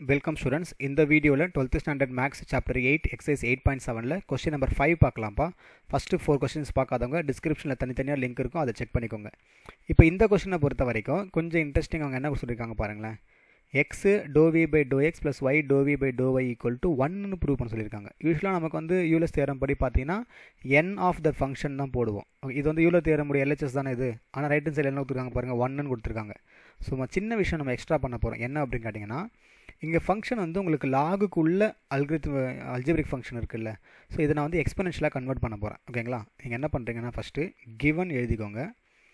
welcome students இந்த வீடியோவில் twelfth standard maths chapter eight exercise eight point செவனில் question number five பார்க்கலாம்ப்பா first four questions பார்க்காதவங்க டிஸ்கிரிப்ஷனில் தனித்தனியாக லிங்க் இருக்கும் அதை செக் பண்ணிக்கோங்க இப்போ இந்த கொஸ்டினை பொறுத்த வரைக்கும் கொஞ்சம் இன்ட்ரெஸ்டிங் அவங்க என்ன சொல்லியிருக்காங்க பாருங்களேன் x to v by to x plus y to v by to y equal to ஒன்னு ப்ரூவ் பண்ண சொல்லியிருக்காங்க யூஸ்வலாக நமக்கு வந்து யூலஸ் தேரம் படி பார்த்தீங்கன்னா என் ஆஃப் த ஃபங்க்ஷன் தான் போடுவோம் Okay, இது வந்து யூலோ தேரமுடைய எல்ஹெச்எஸ் தானே இது ஆனால் ரைட் ஹேண்ட் சைடில் என்ன கொடுத்துருக்காங்க பாருங்கள் ஒன்னு கொடுத்துருக்காங்க சும்மா சின்ன விஷயம் நம்ம எக்ஸ்ட்ரா பண்ண போகிறோம் என்ன அப்படின்னு கேட்டிங்கன்னா இங்கே ஃபங்க்ஷன் வந்து உங்களுக்கு லாகுக்குள்ள அல்கிரித் அல்ஜிபிரிக் ஃபங்க்ஷன் இருக்குல்ல ஸோ இதை நான் வந்து எக்ஸ்பெனன்ஷியலாக கன்வெர்ட் பண்ண போகிறேன் ஓகேங்களா நீங்கள் என்ன பண்ணுறீங்கன்னா ஃபஸ்ட்டு கிவன் எழுதிக்கோங்க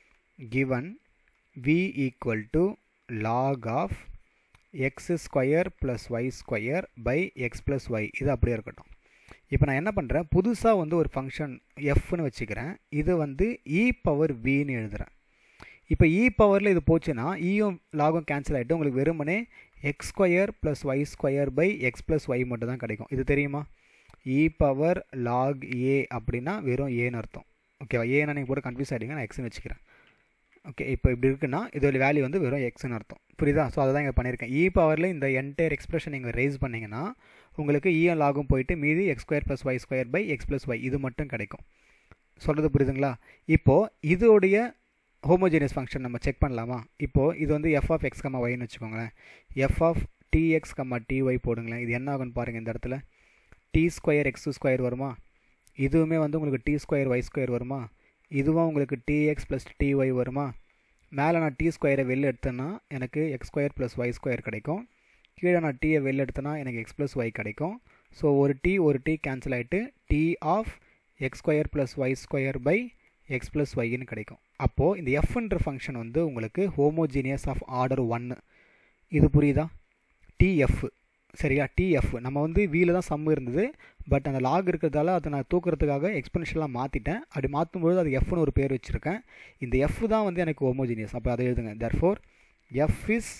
given v equal to log of x square plus y square by x plus y இது அப்படியே இருக்கட்டும் இப்போ நான் என்ன பண்ணுறேன் புதுசாக வந்து ஒரு ஃபங்க்ஷன் எஃப்னு வச்சுக்கிறேன் இது வந்து இ பவர் வின்னு எழுதுகிறேன் இப்போ இ பவரில் இது போச்சுன்னா ஈயும் லாகும் கேன்சல் ஆகிட்டு உங்களுக்கு வெறுமனே x square plus y square by x plus y மட்டும் தான் கிடைக்கும் இது தெரியுமா இ பவர் லாக் ஏ அப்படின்னா வெறும் ஏன்னு அர்த்தம் ஓகேவா ஏன்னா நீங்கள் கூட கன்ஃபியூஸ் ஆகிடுங்க நான் எக்ஸ்னு வச்சுக்கிறேன் ஓகே இப்போ இப்படி இருக்குன்னா இதோட வேல்யூ வந்து வெறும் எக்ஸ்னு அர்த்தம் புரியுதா ஸோ அதை தான் இங்கே பண்ணியிருக்கேன் இ பவரில் இந்த என்டையர் எக்ஸ்பிரஷன் நீங்கள் ரைஸ் பண்ணிங்கன்னா உங்களுக்கு இஎன் லாகும் போயிட்டு மீதி x square plus y square by x plus y இது மட்டும் கிடைக்கும் சொல்கிறது புரியுதுங்களா இப்போது இதோடைய ஹோமோஜினியஸ் ஃபங்க்ஷன் நம்ம செக் பண்ணலாமா இப்போது இது வந்து எஃப் ஆஃப் எக்ஸ் கம்மா ஒய்னு வச்சுக்கோங்களேன் f of t x comma t y போடுங்களேன் இது என்ன ஆகும்னு பாருங்கள் இந்த இடத்துல டி ஸ்கொயர் எக்ஸ் ஸ்கொயர் வருமா இதுவுமே வந்து உங்களுக்கு டி ஸ்கொயர் ஒய் ஸ்கொயர் வருமா இதுவும் உங்களுக்கு டிஎக்ஸ் ப்ளஸ் டிஒய் வருமா மேலே நான் டி ஸ்கொயரை வெளில எடுத்தேன்னா எனக்கு x square plus y square கிடைக்கும் கீழே நான் டீயை வெளில எடுத்தேன்னா எனக்கு எக்ஸ் ப்ளஸ் ஒய் கிடைக்கும் ஸோ ஒரு டி ஒரு டி கேன்சல் ஆகிட்டு t of x square plus y square by x plus ஒய்ன்னு கிடைக்கும் அப்போது இந்த எஃப்ன்ற ஃபங்க்ஷன் வந்து உங்களுக்கு ஹோமோஜீனியஸ் ஆஃப் ஆர்டர் ஒன்று இது புரியுதா டிஎஃப் சரியா டிஎஃப் நம்ம வந்து வீல தான் சம் இருந்தது பட் அந்த லாக் இருக்கிறதால அதை நான் தூக்குறதுக்காக எக்ஸ்பென்ஷியலாக மாற்றிட்டேன் அப்படி மாற்றும்போது அது எஃப்னு ஒரு பேர் வச்சுருக்கேன் இந்த எஃப் தான் வந்து எனக்கு ஹோமோஜீனியஸ் அப்போ அதை எழுதுங்க therefore f is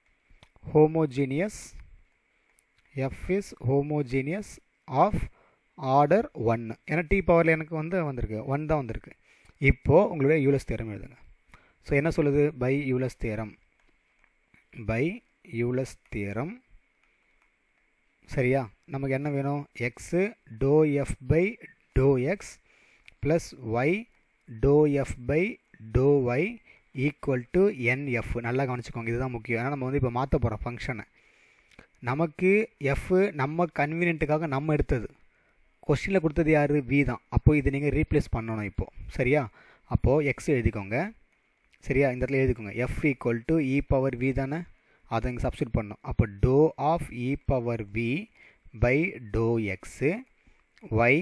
homogeneous f is homogeneous of order ஒன்று ஏன்னா டி பவரில் எனக்கு வந்து வந்திருக்கு ஒன் தான் வந்திருக்கு இப்போது உங்களுடைய யூலஸ் தேரம் எழுதுங்க ஸோ என்ன சொல்லுது by Euler's theorem by Euler's theorem சரியா நமக்கு என்ன வேணும் x doe f by to x plus y doe f by to y equal to n f நல்லா கவனிச்சுக்கோங்க இதுதான் முக்கியம் ஏன்னா நம்ம வந்து இப்போ மாற்ற போகிறோம் ஃபங்க்ஷனை நமக்கு எஃப் நம்ம கன்வீனியன்ட்டுக்காக நம்ம எடுத்தது கொஸ்டினில் கொடுத்தது யார் வி தான் அப்போது இது நீங்கள் ரீப்ளேஸ் பண்ணணும் இப்போது சரியா அப்போது எக்ஸ் எழுதிக்கோங்க சரியா இந்த இடத்துல எழுதிக்கோங்க f equal to e power v தானே அதை இங்கே சப்ஸ்டியூட் பண்ணணும் அப்போ doe of e power v by doe x y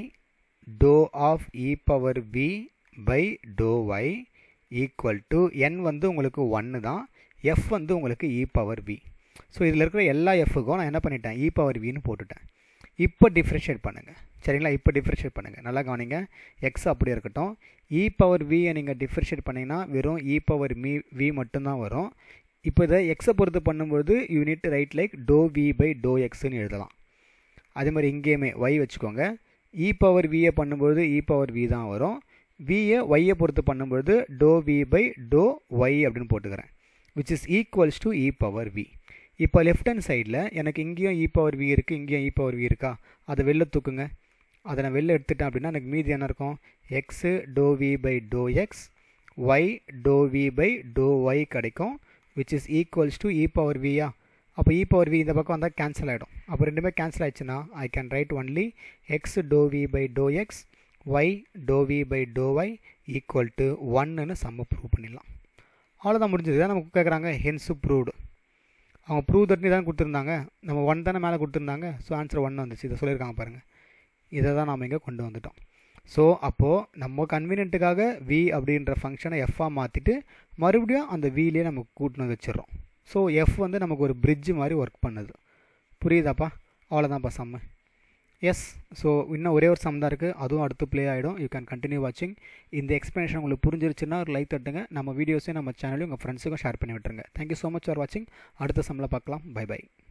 doe of e power v by to y equal to n வந்து உங்களுக்கு ஒன்று தான் எஃப் வந்து உங்களுக்கு இ பவர் வி ஸோ இதில் இருக்கிற எல்லா எஃப்ஃபுக்கும் நான் என்ன பண்ணிட்டேன் இ பவர் வின்னு போட்டுட்டேன் இப்போ டிஃப்ரென்ஷியேட் பண்ணுங்கள் சரிங்களா இப்போ டிஃப்ரென்ஷியேட் பண்ணுங்கள் நல்லா கவனிங்க எக்ஸ் அப்படியே இருக்கட்டும் இ பவர் வியை நீங்கள் டிஃப்ரென்ஷியேட் பண்ணிங்கன்னா வெறும் இ பவர் மீ வி மட்டும்தான் வரும் இப்போ இதை எக்ஸை பொறுத்து பண்ணும்போது unit write like doe v by doe எக்ஸ்ன்னு எழுதலாம் அதே மாதிரி இங்கேயுமே ஒய் வச்சுக்கோங்க இ பவர் வியை பண்ணும்போது இ பவர் வி தான் வரும் வியை ஒய்யை பொறுத்து பண்ணும்போது doe v by to y அப்படின்னு போட்டுக்கிறேன் which is equals to e power v இப்போ லெஃப்ட் ஹேண்ட் சைடில் எனக்கு இங்கேயும் இ பவர் வி இருக்குது இங்கேயும் இ பவர் வி இருக்கா அதை வெளில தூக்குங்க அதை நான் வெளில எடுத்துட்டேன் அப்படின்னா எனக்கு மீதி என்ன இருக்கும் x to v by to x y to v by to y கிடைக்கும் which is equals to e power வியா அப்போ இ பவர் வி இந்த பக்கம் வந்தால் கேன்சல் ஆகிடும் அப்போ ரெண்டுமே கேன்சல் ஆயிடுச்சுன்னா I can write only x doe v by to x y to v by to y equal to ஒன்னுன்னு சம்ம ப்ரூவ் பண்ணிடலாம் அவ்வளோதான் முடிஞ்சது தான் நமக்கு கேட்குறாங்க ஹென்ஸு ப்ரூவ்டு அவங்க ப்ரூவ் தட்னி தான் கொடுத்துருந்தாங்க நம்ம ஒன் தானே மேலே கொடுத்துருந்தாங்க ஸோ ஆன்சர் ஒன் வந்துச்சு இதை சொல்லியிருக்காங்க பாருங்கள் இதை தான் நாம் இங்கே கொண்டு வந்துட்டோம் ஸோ அப்போது நம்ம கன்வீனியன்ட்டுக்காக வி அப்படின்ற ஃபங்க்ஷனை எஃப்பாக மாற்றிட்டு மறுபடியும் அந்த விலே நமக்கு கூட்டினு வச்சிடறோம் ஸோ எஃப் வந்து நமக்கு ஒரு பிரிட்ஜ் மாதிரி ஒர்க் பண்ணுது புரியுதாப்பா அவ்வளோதான்ப்பா சம்மு எஸ் ஸோ இன்னும் ஒரே ஒரு சம் தான் இருக்குது அதுவும் அடுத்து ப்ளே ஆகிடும் யூ கேன் கண்டினியூ வாட்சிங் இந்த எக்ஸ்ப்ளனேஷன் உங்களுக்கு புரிஞ்சிருச்சுன்னா ஒரு லைக் தட்டுங்க நம்ம வீடியோஸையும் நம்ம சேனலையும் உங்கள் ஃப்ரெண்ட்ஸுக்கும் ஷேர் பண்ணி விட்டுருங்க தேங்க்யூ ஸோ மச் ஃபார் வாட்சிங் அடுத்த சம்மில் பார்க்கலாம் பை பை